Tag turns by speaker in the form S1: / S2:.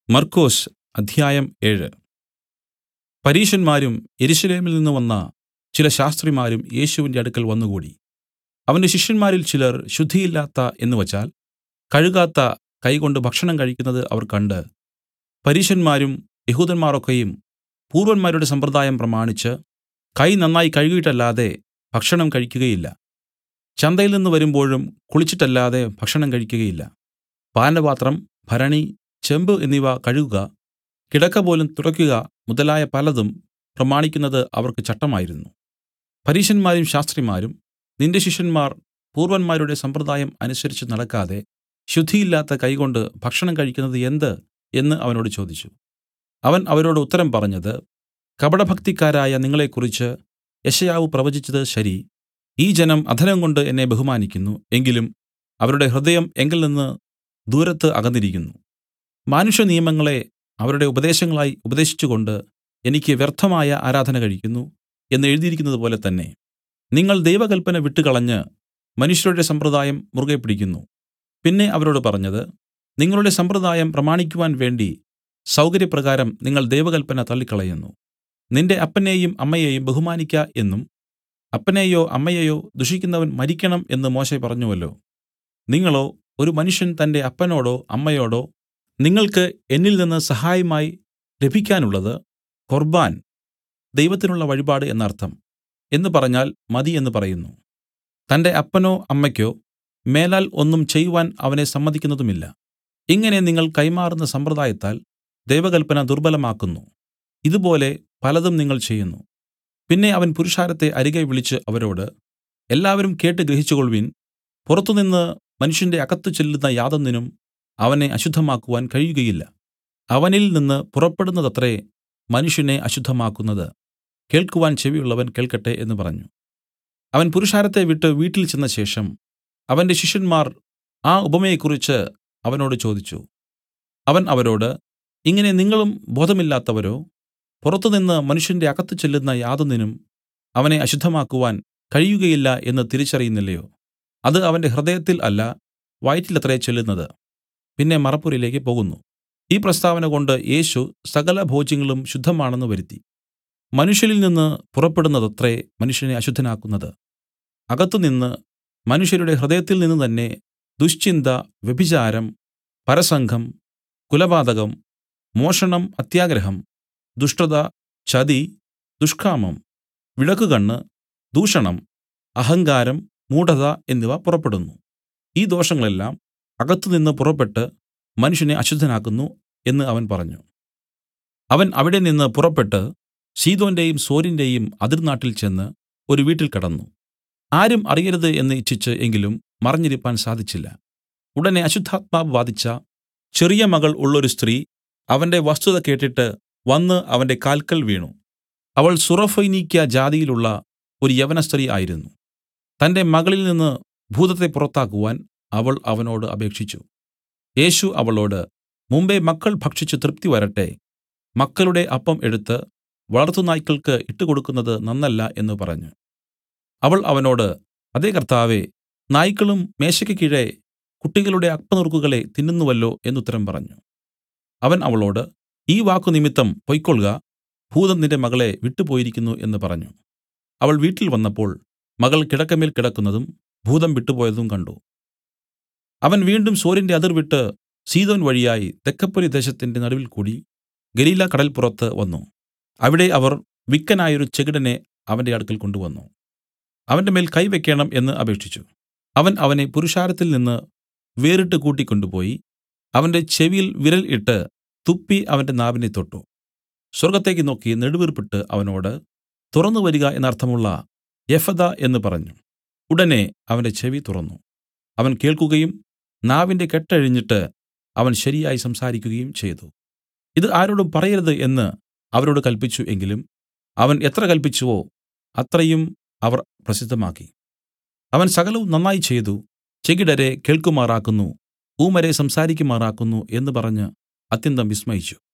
S1: മർക്കൊസ് അധ്യായം ഏഴ് പരീശന്മാരും യെരൂശലേമിൽ നിന്നു വന്ന ചില ശാസ്ത്രിമാരും യേശുവിന്റെ അടുക്കൽ വന്നുകൂടി അവന്റെ ശിഷ്യന്മാരിൽ ചിലർ ശുദ്ധിയില്ലാത്ത എന്നുവച്ചാൽ കഴുകാത്ത കൈകൊണ്ട് ഭക്ഷണം കഴിക്കുന്നത് അവർ കണ്ട് പരീശന്മാരും യെഹൂദന്മാർ ഒക്കെയും പൂർവ്വന്മാരുടെ സമ്പ്രദായം പ്രമാണിച്ച് കൈ നന്നായി കഴുകിയിട്ടല്ലാതെ ഭക്ഷണം കഴിക്കുകയില്ല ചന്തയിൽ നിന്നു വരുമ്പോഴും കുളിച്ചിട്ടല്ലാതെ ഭക്ഷണം കഴിക്കുകയില്ല പാനപാത്രം ഭരണി ചെമ്പ് എന്നിവ കഴുകുക കിടക്കപോലും തുടയ്ക്കുക മുതലായ പലതും പ്രമാണിക്കുന്നത് അവർക്ക് ചട്ടമായിരുന്നു പരീശന്മാരും ശാസ്ത്രിമാരും നിന്റെ ശിഷ്യന്മാർ പൂർവ്വന്മാരുടെ സമ്പ്രദായം അനുസരിച്ച് നടക്കാതെ ശുദ്ധിയില്ലാത്ത കൈകൊണ്ട് ഭക്ഷണം കഴിക്കുന്നത് എന്ത് എന്ന് അവനോട് ചോദിച്ചു അവൻ അവരോട് ഉത്തരം പറഞ്ഞത് കപടഭക്തിക്കാരായ നിങ്ങളെക്കുറിച്ച് യെശയ്യാവ് പ്രവചിച്ചത് ശരി ഈ ജനം അധരം കൊണ്ട് എന്നെ ബഹുമാനിക്കുന്നു എങ്കിലും അവരുടെ ഹൃദയം എങ്കൽ നിന്ന് ദൂരത്ത് അകന്നിരിക്കുന്നു മാനുഷനിയമങ്ങളെ അവരുടെ ഉപദേശങ്ങളായി ഉപദേശിച്ചുകൊണ്ട് എനിക്ക് വ്യർത്ഥമായ ആരാധന കഴിക്കുന്നു എന്ന് എഴുതിയിരിക്കുന്നതുപോലെ തന്നെ നിങ്ങൾ ദൈവകൽപ്പന വിട്ടുകളഞ്ഞ് മനുഷ്യരുടെ സമ്പ്രദായം മുറുകെ പിടിക്കുന്നു പിന്നെ അവരോട് പറഞ്ഞത് നിങ്ങളുടെ സമ്പ്രദായം പ്രമാണിക്കുവാൻ വേണ്ടി സൗകര്യപ്രകാരം നിങ്ങൾ ദൈവകൽപ്പന തള്ളിക്കളയുന്നു നിന്റെ അപ്പനെയും അമ്മയെയും ബഹുമാനിക്ക എന്നും അപ്പനെയോ അമ്മയെയോ ദുഷിക്കുന്നവൻ മരിക്കണം എന്ന് മോശെ പറഞ്ഞുവല്ലോ നിങ്ങളോ ഒരു മനുഷ്യൻ തന്റെ അപ്പനോടോ അമ്മയോടോ നിങ്ങൾക്ക് എന്നിൽ നിന്ന് സഹായമായി ലഭിക്കാനുള്ളത് കൊർബാൻ ദൈവത്തിനുള്ള വഴിപാട് എന്നർത്ഥം എന്ന് പറഞ്ഞാൽ മതി എന്ന് പറയുന്നു തന്റെ അപ്പനോ അമ്മയ്ക്കോ മേലാൽ ഒന്നും ചെയ്യുവാൻ അവനെ സമ്മതിക്കുന്നതുമില്ല ഇങ്ങനെ നിങ്ങൾ കൈമാറുന്ന സമ്പ്രദായത്താൽ ദൈവകൽപ്പന ദുർബലമാക്കുന്നു ഇതുപോലെ പലതും നിങ്ങൾ ചെയ്യുന്നു പിന്നെ അവൻ പുരുഷാരത്തെ അരികെ വിളിച്ച് അവരോട് എല്ലാവരും കേട്ട് ഗ്രഹിച്ചുകൊൾവിൻ പുറത്തുനിന്ന് മനുഷ്യന്റെ അകത്ത് ചെല്ലുന്ന യാതൊന്നിനും അവനെ അശുദ്ധമാക്കുവാൻ കഴിയുകയില്ല അവനിൽ നിന്ന് പുറപ്പെടുന്നതത്രേ മനുഷ്യനെ അശുദ്ധമാക്കുന്നത് കേൾക്കുവാൻ ചെവിയുള്ളവൻ കേൾക്കട്ടെ എന്ന് പറഞ്ഞു അവൻ പുരുഷാരത്തെ വിട്ട് വീട്ടിൽ ചെന്ന ശേഷം അവന്റെ ശിഷ്യന്മാർ ആ ഉപമയെക്കുറിച്ച് അവനോട് ചോദിച്ചു അവൻ അവരോട് ഇങ്ങനെ നിങ്ങളും ബോധമില്ലാത്തവരോ പുറത്തുനിന്ന് മനുഷ്യന്റെ അകത്ത് ചെല്ലുന്ന യാതൊന്നിനും അവനെ അശുദ്ധമാക്കുവാൻ കഴിയുകയില്ല എന്ന് തിരിച്ചറിയുന്നില്ലയോ അത് അവന്റെ ഹൃദയത്തിൽ അല്ല വയറ്റിലത്രേ ചെല്ലുന്നത് പിന്നെ മറപ്പുരയിലേക്ക് പോകുന്നു ഈ പ്രസ്താവന കൊണ്ട് യേശു സകല ഭോജ്യങ്ങളും ശുദ്ധമാണെന്ന് വരുത്തി മനുഷ്യരിൽ നിന്ന് പുറപ്പെടുന്നതത്രേ മനുഷ്യനെ അശുദ്ധനാക്കുന്നത് അകത്തുനിന്ന് മനുഷ്യരുടെ ഹൃദയത്തിൽ നിന്ന് തന്നെ ദുശ്ചിന്ത വ്യഭിചാരം പരസംഗം കുലപാതകം മോഷണം അത്യാഗ്രഹം ദുഷ്ടത ചതി ദുഷ്കാമം വിളക്കുകണ്ണ് ദൂഷണം അഹങ്കാരം മൂഢത എന്നിവ പുറപ്പെടുന്നു ഈ ദോഷങ്ങളെല്ലാം അകത്തുനിന്ന് പുറപ്പെട്ട് മനുഷ്യനെ അശുദ്ധനാക്കുന്നു എന്ന് അവൻ പറഞ്ഞു അവൻ അവിടെ നിന്ന് പുറപ്പെട്ട് സീദോന്റെയും സോരിന്റെയും അതിർനാട്ടിൽ ചെന്ന് ഒരു വീട്ടിൽ കടന്നു ആരും അറിയരുത് എന്ന് ഇച്ഛിച്ച് എങ്കിലും മറഞ്ഞിരിപ്പാൻ സാധിച്ചില്ല ഉടനെ അശുദ്ധാത്മാവ് ബാധിച്ച ചെറിയ മകൾ ഉള്ളൊരു സ്ത്രീ അവന്റെ വസ്തുത കേട്ടിട്ട് വന്ന് അവന്റെ കാൽക്കൽ വീണു അവൾ സുറഫൈനീക്യ ജാതിയിലുള്ള ഒരു യവന സ്ത്രീ ആയിരുന്നു തന്റെ മകളിൽ നിന്ന് ഭൂതത്തെ പുറത്താക്കുവാൻ അവൾ അവനോട് അപേക്ഷിച്ചു യേശു അവളോട് മുമ്പെ മക്കൾ ഭക്ഷിച്ചു തൃപ്തി വരട്ടെ മക്കളുടെ അപ്പം എടുത്ത് വളർത്തുനായ്ക്കൾക്ക് ഇട്ടുകൊടുക്കുന്നത് നന്നല്ല എന്ന് പറഞ്ഞു അവൾ അവനോട് അതേ കർത്താവേ നായ്ക്കളും മേശയ്ക്ക് കീഴെ കുട്ടികളുടെ അപ്പനുറുക്കുകളെ തിന്നുന്നുവല്ലോ എന്നുത്തരം പറഞ്ഞു അവൻ അവളോട് ഈ വാക്കു നിമിത്തം പൊയ്ക്കൊൾക ഭൂതം നിന്റെ മകളെ വിട്ടുപോയിരിക്കുന്നു എന്ന് പറഞ്ഞു അവൾ വീട്ടിൽ വന്നപ്പോൾ മകൾ കിടക്കമേൽ കിടക്കുന്നതും ഭൂതം വിട്ടുപോയതും കണ്ടു അവൻ വീണ്ടും സോരിന്റെ അതിർ വിട്ട് സീദോൻ വഴിയായി തെക്കപ്പൊരി ദേശത്തിന്റെ നടുവിൽ കൂടി ഗലീല കടൽപ്പുറത്ത് വന്നു അവിടെ അവർ വിക്കനായൊരു ചെകിടനെ അവന്റെ അടുക്കൽ കൊണ്ടുവന്നു അവന്റെ മേൽ കൈവയ്ക്കേണം എന്ന് അപേക്ഷിച്ചു അവൻ അവനെ പുരുഷാരത്തിൽ നിന്ന് വേറിട്ട് കൂട്ടിക്കൊണ്ടുപോയി അവന്റെ ചെവിയിൽ വിരൽ ഇട്ട് തുപ്പി അവന്റെ നാവിനെ തൊട്ടു സ്വർഗ്ഗത്തേക്ക് നോക്കി നെടുവീർപ്പിട്ട് അവനോട് തുറന്നു വരിക എന്നർത്ഥമുള്ള യഫദ എന്ന് പറഞ്ഞു ഉടനെ അവന്റെ ചെവി തുറന്നു അവൻ കേൾക്കുകയും നാവിന്റെ കെട്ടഴിഞ്ഞിട്ട് അവൻ ശരിയായി സംസാരിക്കുകയും ചെയ്തു ഇത് ആരോടും പറയരുത് എന്ന് അവരോട് കൽപ്പിച്ചു എങ്കിലും അവൻ എത്ര കൽപ്പിച്ചുവോ അത്രയും അവർ പ്രസിദ്ധമാക്കി അവൻ സകലവും നന്നായി ചെയ്തു ചെകിടരെ കേൾക്കുമാറാക്കുന്നു ഊമരെ സംസാരിക്കുമാറാക്കുന്നു എന്ന് പറഞ്ഞ് അത്യന്തം വിസ്മയിച്ചു